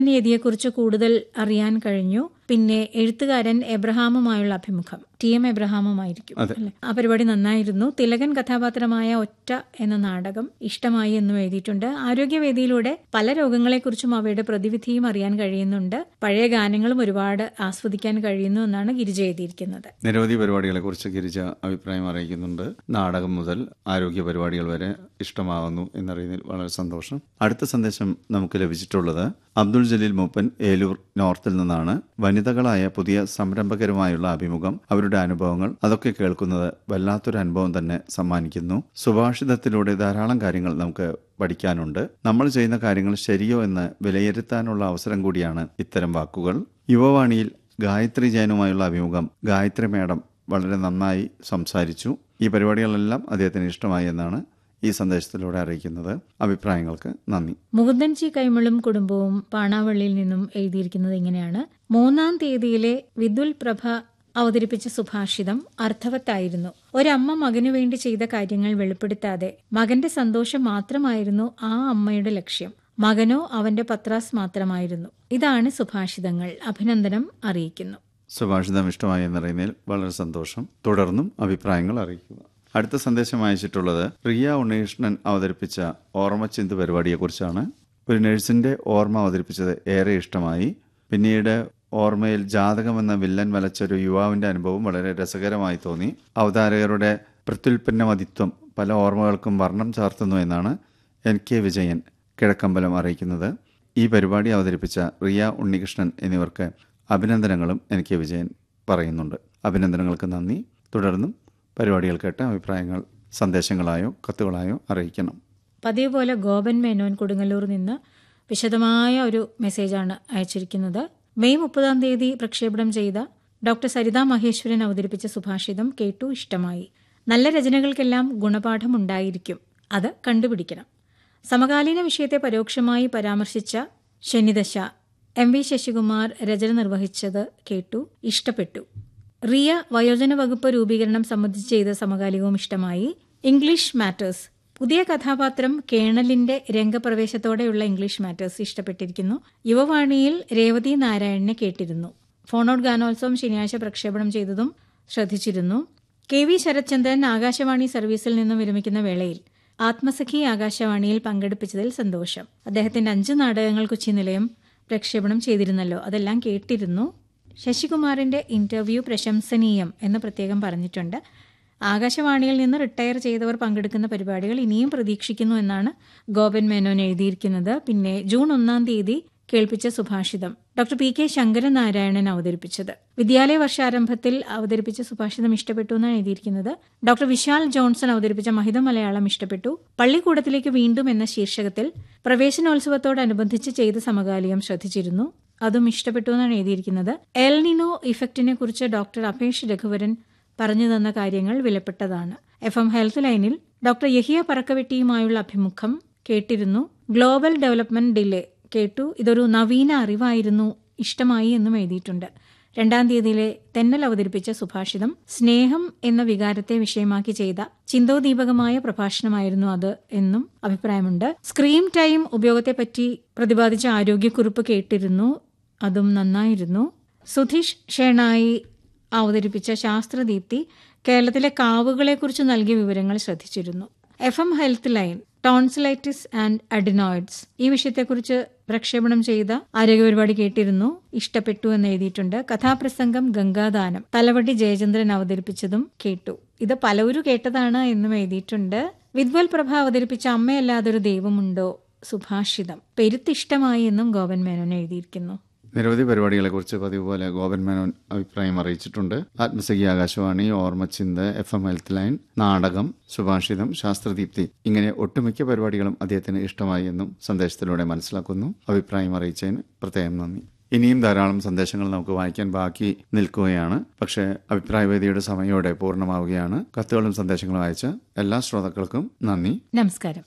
യതിയെക്കുറിച്ച് കൂടുതൽ അറിയാൻ കഴിഞ്ഞു പിന്നെ എഴുത്തുകാരൻ എബ്രഹാമുമായുള്ള അഭിമുഖം ടി എം എബ്രഹാമുമായിരിക്കും അതെ. അല്ലേ? ആ പരിപാടി നന്നായിരുന്നു തിലകൻ കഥാപാത്രമായ ഒറ്റ എന്ന നാടകം ഇഷ്ടമായി എന്നും എഴുതിയിട്ടുണ്ട് ആരോഗ്യവേദിയിലൂടെ പല രോഗങ്ങളെക്കുറിച്ചും അവയുടെ പ്രതിവിധിയും അറിയാൻ കഴിയുന്നുണ്ട് പഴയ ഗാനങ്ങളും ഒരുപാട് ആസ്വദിക്കാൻ കഴിയുന്നു എന്നാണ് ഗിരിജ എഴുതിയിരിക്കുന്നത് നിരവധി പരിപാടികളെ കുറിച്ച് ഗിരിജ അഭിപ്രായം അറിയിക്കുന്നുണ്ട് നാടകം മുതൽ ആരോഗ്യ പരിപാടികൾ വരെ ഇഷ്ടമാകുന്നു എന്നറിയുന്നതിൽ വളരെ സന്തോഷം അടുത്ത സന്ദേശം നമുക്ക് ലഭിച്ചിട്ടുള്ളത് അബ്ദുൾ ജലീൽ മൂപ്പൻ ഏലൂർ നോർത്തിൽ നിന്നാണ് വനിതകളായ പുതിയ സംരംഭകരുമായുള്ള അഭിമുഖം അവരുടെ അനുഭവങ്ങൾ അതൊക്കെ കേൾക്കുന്നത് വല്ലാത്തൊരു അനുഭവം തന്നെ സമ്മാനിക്കുന്നു സുഭാഷിതത്തിലൂടെ ധാരാളം കാര്യങ്ങൾ നമുക്ക് പഠിക്കാനുണ്ട് നമ്മൾ ചെയ്യുന്ന കാര്യങ്ങൾ ശരിയോ എന്ന് വിലയിരുത്താനുള്ള അവസരം കൂടിയാണ് ഇത്തരം വാക്കുകൾ യുവവാണിയിൽ ഗായത്രി ജയനുമായുള്ള അഭിമുഖം ഗായത്രി മേഡം വളരെ നന്നായി സംസാരിച്ചു ഈ പരിപാടികളെല്ലാം അദ്ദേഹത്തിന് ഇഷ്ടമായി എന്നാണ് ഈ സന്ദേശത്തിലൂടെ അറിയിക്കുന്നത് അഭിപ്രായങ്ങൾക്ക് നന്ദി മുകുന്ദൻ ജി കൈമളും കുടുംബവും പാണാവള്ളിയിൽ നിന്നും എഴുതിയിരിക്കുന്നത് ഇങ്ങനെയാണ് മൂന്നാം തീയതിയിലെ വിദുൽ പ്രഭ അവതരിപ്പിച്ച സുഭാഷിതം അർത്ഥവത്തായിരുന്നു ഒരമ്മ മകനു വേണ്ടി ചെയ്ത കാര്യങ്ങൾ വെളിപ്പെടുത്താതെ മകന്റെ സന്തോഷം മാത്രമായിരുന്നു ആ അമ്മയുടെ ലക്ഷ്യം മകനോ അവന്റെ പത്രാസ് മാത്രമായിരുന്നു ഇതാണ് സുഭാഷിതങ്ങൾ അഭിനന്ദനം അറിയിക്കുന്നു സുഭാഷിതം ഇഷ്ടമായി എന്നറിയുന്നതിൽ വളരെ സന്തോഷം തുടർന്നും അഭിപ്രായങ്ങൾ അറിയിക്കുക അടുത്ത സന്ദേശം അയച്ചിട്ടുള്ളത് റിയ ഉണ്ണികൃഷ്ണൻ അവതരിപ്പിച്ച ഓർമ്മച്ചിന്ത് പരിപാടിയെക്കുറിച്ചാണ് ഒരു നഴ്സിന്റെ ഓർമ്മ അവതരിപ്പിച്ചത് ഏറെ ഇഷ്ടമായി പിന്നീട് ഓർമ്മയിൽ ജാതകം എന്ന വില്ലൻ വലച്ച ഒരു യുവാവിന്റെ അനുഭവം വളരെ രസകരമായി തോന്നി അവതാരകരുടെ പ്രത്യുൽപ്പന്നമതിത്വം പല ഓർമ്മകൾക്കും വർണ്ണം ചാർത്തുന്നു എന്നാണ് എൻ കെ വിജയൻ കിഴക്കമ്പലം അറിയിക്കുന്നത് ഈ പരിപാടി അവതരിപ്പിച്ച റിയ ഉണ്ണികൃഷ്ണൻ എന്നിവർക്ക് അഭിനന്ദനങ്ങളും എൻ കെ വിജയൻ പറയുന്നുണ്ട് അഭിനന്ദനങ്ങൾക്ക് നന്ദി തുടർന്നും പരിപാടികൾ കേട്ട് അഭിപ്രായങ്ങൾ സന്ദേശങ്ങളായോ കത്തുകളായോ അറിയിക്കണം പതിവ് പോലെ ഗോപൻ മേനോൻ കൊടുങ്ങല്ലൂർ നിന്ന് വിശദമായ ഒരു മെസ്സേജാണ് അയച്ചിരിക്കുന്നത് മെയ് മുപ്പതാം തീയതി പ്രക്ഷേപണം ചെയ്ത ഡോക്ടർ സരിത മഹേശ്വരൻ അവതരിപ്പിച്ച സുഭാഷിതം കേട്ടു ഇഷ്ടമായി നല്ല രചനകൾക്കെല്ലാം ഗുണപാഠമുണ്ടായിരിക്കും അത് കണ്ടുപിടിക്കണം സമകാലീന വിഷയത്തെ പരോക്ഷമായി പരാമർശിച്ച ശനിദശ എം വി ശശികുമാർ രചന നിർവഹിച്ചത് കേട്ടു ഇഷ്ടപ്പെട്ടു റിയ വയോജന വകുപ്പ് രൂപീകരണം സംബന്ധിച്ച് ചെയ്ത സമകാലികവും ഇഷ്ടമായി ഇംഗ്ലീഷ് മാറ്റേഴ്സ് പുതിയ കഥാപാത്രം കേണലിന്റെ രംഗപ്രവേശത്തോടെയുള്ള ഇംഗ്ലീഷ് മാറ്റേഴ്സ് ഇഷ്ടപ്പെട്ടിരിക്കുന്നു യുവവാണിയിൽ രേവതി നാരായണനെ കേട്ടിരുന്നു ഫോണൌട്ട് ഗാനോത്സവം ശനിയാഴ്ച പ്രക്ഷേപണം ചെയ്തതും ശ്രദ്ധിച്ചിരുന്നു കെ വി ശരത്ചന്ദ്രൻ ആകാശവാണി സർവീസിൽ നിന്നും വിരമിക്കുന്ന വേളയിൽ ആത്മസഖി ആകാശവാണിയിൽ പങ്കെടുപ്പിച്ചതിൽ സന്തോഷം അദ്ദേഹത്തിന്റെ അഞ്ച് നാടകങ്ങൾ കൊച്ചി നിലയം പ്രക്ഷേപണം ചെയ്തിരുന്നല്ലോ അതെല്ലാം കേട്ടിരുന്നു ശശികുമാറിന്റെ ഇന്റർവ്യൂ പ്രശംസനീയം എന്ന് പ്രത്യേകം പറഞ്ഞിട്ടുണ്ട് ആകാശവാണിയിൽ നിന്ന് റിട്ടയർ ചെയ്തവർ പങ്കെടുക്കുന്ന പരിപാടികൾ ഇനിയും പ്രതീക്ഷിക്കുന്നു എന്നാണ് ഗോപൻ മേനോൻ എഴുതിയിരിക്കുന്നത് പിന്നെ ജൂൺ ഒന്നാം തീയതി കേൾപ്പിച്ച സുഭാഷിതം ഡോക്ടർ പി കെ ശങ്കരനാരായണൻ അവതരിപ്പിച്ചത് വിദ്യാലയ വർഷാരംഭത്തിൽ അവതരിപ്പിച്ച സുഭാഷിതം ഇഷ്ടപ്പെട്ടു എന്നാണ് എഴുതിയിരിക്കുന്നത് ഡോക്ടർ വിശാൽ ജോൺസൺ അവതരിപ്പിച്ച മഹിത മലയാളം ഇഷ്ടപ്പെട്ടു പള്ളിക്കൂടത്തിലേക്ക് വീണ്ടും എന്ന ശീർഷകത്തിൽ പ്രവേശനോത്സവത്തോടനുബന്ധിച്ച് ചെയ്ത സമകാലികം ശ്രദ്ധിച്ചിരുന്നു അതും ഇഷ്ടപ്പെട്ടു എന്നാണ് എഴുതിയിരിക്കുന്നത് എൽനിനോ ഇഫക്റ്റിനെ കുറിച്ച് ഡോക്ടർ അപേഷ് രഘുവരൻ പറഞ്ഞു തന്ന കാര്യങ്ങൾ വിലപ്പെട്ടതാണ് എഫ് എം ഹെൽത്ത് ലൈനിൽ ഡോക്ടർ യഹിയ പറക്കവെട്ടിയുമായുള്ള അഭിമുഖം കേട്ടിരുന്നു ഗ്ലോബൽ ഡെവലപ്മെന്റ് ഡിലേ കേട്ടു ഇതൊരു നവീന അറിവായിരുന്നു ഇഷ്ടമായി എന്നും എഴുതിയിട്ടുണ്ട് രണ്ടാം തീയതിയിലെ തെന്നൽ അവതരിപ്പിച്ച സുഭാഷിതം സ്നേഹം എന്ന വികാരത്തെ വിഷയമാക്കി ചെയ്ത ചിന്തോദീപകമായ പ്രഭാഷണമായിരുന്നു അത് എന്നും അഭിപ്രായമുണ്ട് സ്ക്രീൻ ടൈം ഉപയോഗത്തെപ്പറ്റി പ്രതിപാദിച്ച ആരോഗ്യക്കുറിപ്പ് കേട്ടിരുന്നു അതും നന്നായിരുന്നു സുധീഷ് ഷേണായി അവതരിപ്പിച്ച ശാസ്ത്രദീപ്തി കേരളത്തിലെ കാവുകളെക്കുറിച്ച് നൽകിയ വിവരങ്ങൾ ശ്രദ്ധിച്ചിരുന്നു F M health line tonsillitis and adenoids ഈ വിഷയത്തെക്കുറിച്ച് പ്രക്ഷേപണം ചെയ്ത ആരോഗ്യ പരിപാടി കേട്ടിരുന്നു ഇഷ്ടപ്പെട്ടു എന്ന് എഴുതിയിട്ടുണ്ട് കഥാപ്രസംഗം ഗംഗാദാനം തലവടി ജയചന്ദ്രൻ അവതരിപ്പിച്ചതും കേട്ടു ഇത് പലവരും കേട്ടതാണ് എന്നും എഴുതിയിട്ടുണ്ട് വിദ്വൽ പ്രഭ അവതരിപ്പിച്ച അമ്മയല്ലാതൊരു ദൈവമുണ്ടോ സുഭാഷിതം പെരുത്തിഷ്ടമായി എന്നും ഗോവൻ മേനോൻ എഴുതിയിരിക്കുന്നു നിരവധി പരിപാടികളെക്കുറിച്ച് പതിവ് പോലെ ഗോപൻ മേനോൻ അഭിപ്രായം അറിയിച്ചിട്ടുണ്ട് ആത്മസഖി ആകാശവാണി ഓർമ്മച്ചിന്ത് എഫ് എം ഹെൽത്ത് ലൈൻ നാടകം സുഭാഷിതം ശാസ്ത്രദീപ്തി ഇങ്ങനെ ഒട്ടുമിക്ക പരിപാടികളും അദ്ദേഹത്തിന് ഇഷ്ടമായി എന്നും സന്ദേശത്തിലൂടെ മനസ്സിലാക്കുന്നു അഭിപ്രായം അറിയിച്ചതിന് പ്രത്യേകം നന്ദി ഇനിയും ധാരാളം സന്ദേശങ്ങൾ നമുക്ക് വായിക്കാൻ ബാക്കി നിൽക്കുകയാണ് പക്ഷേ അഭിപ്രായവേദിയുടെ സമയോടെ പൂർണ്ണമാവുകയാണ് കത്തുകളും സന്ദേശങ്ങളും അയച്ച എല്ലാ ശ്രോതാക്കൾക്കും നന്ദി നമസ്കാരം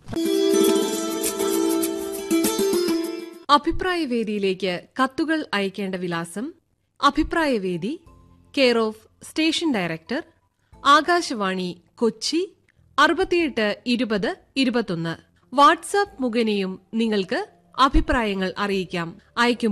അഭിപ്രായവേദിയിലേക്ക് കത്തുകൾ അയക്കേണ്ട വിലാസം അഭിപ്രായവേദി care of station director Akashvani Kochi അറുപത്തിയെട്ട് ഇരുപത് ഇരുപത്തൊന്ന് വാട്സാപ്പ് മുഖേനയും നിങ്ങൾക്ക് അഭിപ്രായങ്ങൾ അറിയിക്കാം അയക്കും